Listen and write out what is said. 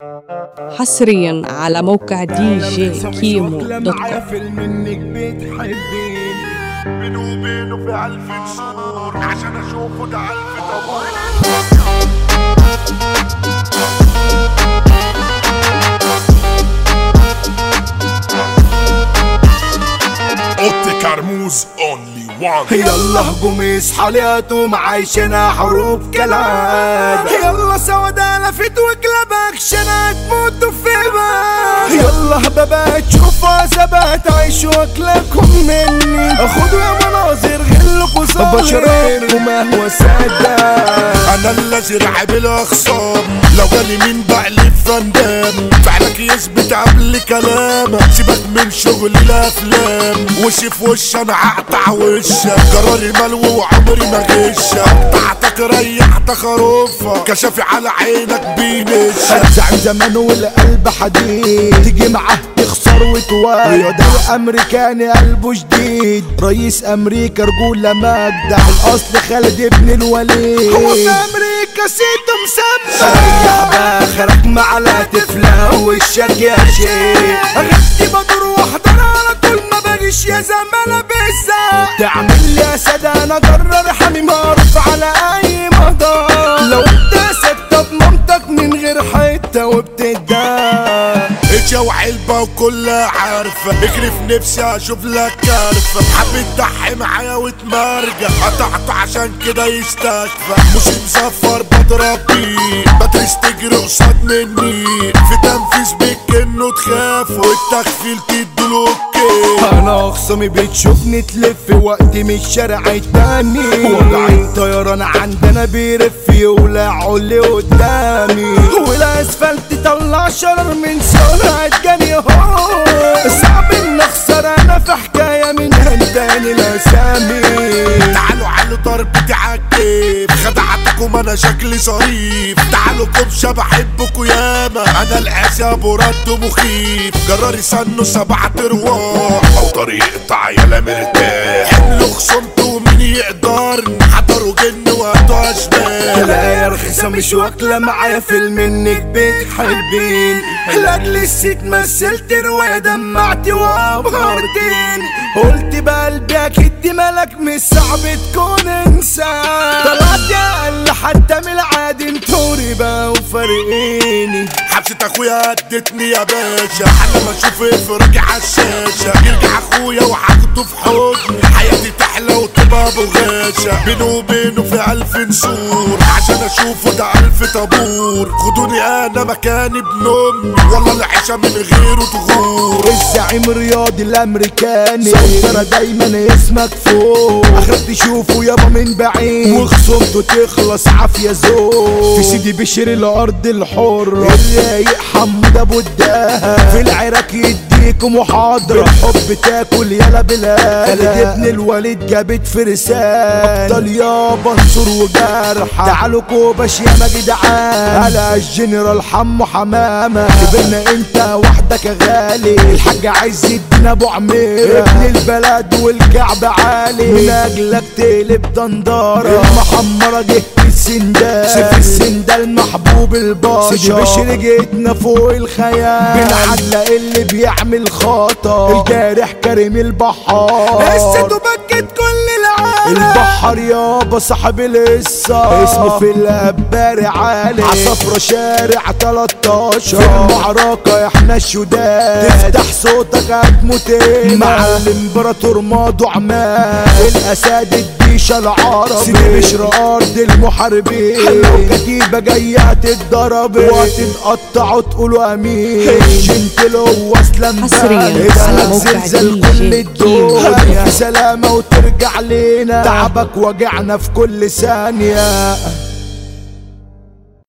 حصريا على موقع دي جي كيمو دوت كوم فيلم انك بتحبيني بينه وبينه في ألف سور عشان أشوفه ده ألف طابور أوضتي كرموز أونلي وان يلا هجوم اصحى لياتهم عايشنا حروب كالعادة يلا سودا لفت وكلبك شنا تموتوا في باب يلا هبابات شوفوا زبات عيشوا اكلكم مني خدوا يا مناظر غلكوا صار بشربكم قهوة سادة أنا الذي رعب الأخصام لو جالي مين بقلب فندام فعلك يثبت قبل كلامك سيبك من شغل الأفلام وشي في وش أنا هقطع وشك قراري ملو وعمري ما غشك قطعتك ريحتك خروفك كشافي على عينك بينشك زعم زمان والقلب حديد تيجي معاه تخسر وتوالي ده الامريكاني قلبه جديد رئيس امريكا رجولة مجدع الاصل خالد ابن الوليد هو في امريكا سيده مسمى ريح باخرك مع لا تفلى وشك يا شيخ غدي بدور واحضر على طول ما باجيش يا زمالة بالساعة تعمل لي يا سادة انا قرر حمي معروف على اي مدار لو انت ستة بمامتك من غير حتة وبتدار اتيا وعلبة وكلها عارفة اجري في نفسي اشوف لك كارفة حبيت تضحي معايا وتمرجع قطعت عشان كده يستكفى مش مزفر بضرب بيه بترس تجري قصاد مني في تنفيذ بيك انه تخاف والتخفيل تديله اوكي انا خصمي بتشوفني تلف وقتي من الشارع التاني وضع الطيران عندنا بيرف يولع اللي قدامي والاسفلت طلع شرر من سرعة جاني هو صعب ان اخسر انا في حكاية من هنداني الاسامي تعالوا علوا ضربتي عالكيف خدعتكم انا شكلي ظريف تعالوا كبشة بحبكوا ياما انا العذاب ورد مخيف جراري سنه سبعة ارواح او طريقة عيالة مرتاح حملوا خصمته ومين يقدرني حضروا جن وقتوا اشباح لا يا رخيصة مش واكلة معايا فيلم انك بتحبين لاجل الست مثلت رواية دمعتي وابهرتين قلت بقلبي اكيد دي مالك مش صعب تكون انسان طلعت يا قل حتى من العادي انتوا ربا وفارقيني حبسة اخويا ادتني يا باشا انا ما اشوف افرج على الشاشة يرجع اخويا وحاخده في حضني حياتي تحلى وتبقى ابو غاشا بينه وبينه في الف نسور عشان اشوفه ده الف طابور خدوني انا مكاني ابن امي والله العيشة من غيره تغور الزعيم الرياضي الامريكاني سيطرة دايما اسمك فوق اخرك تشوفه يابا من بعيد وخصومته تخلص عافية زوج في سيدي بشر الارض الحرة الرايق حمود ابو الدهب في العراق يديكم محاضرة الحب تاكل يلا بلاد خالد ابن الوليد جابت فرسان ابطال يابا انصر وجرحى تعالوا كوباش يا ما جدعان على الجنرال حمو حمامة كبرنا انت وحدك يا غالي الحاج عايز يدينا ابو عمير ابن البلد والكعب عالي من اجلك تقلب دندارة المحمرة جه السندال سيف السندال محبوب البشر سيدي بشر جيتنا فوق الخيال بنعلق اللي بيعمل خطا الجارح كريم البحار قصته بكت كل العالم البحر يابا صاحب القصة اسمه في الاباري عالي عصفرة شارع 13 في المعركة احنا الشداد تفتح صوتك هتموت هنا مع الامبراطور ماضو عماد الاساد الديشة العربي سيدي بشر ارض المحاربين لو كتيبة جاية تتضرب وهتتقطعوا تقولوا امين جنتلو واصلة حصرياً امبارح على اسمك موقع زلزال دي كل جي الدنيا كيمو. في سلامة وترجع لينا تعبك وجعنا في كل ثانية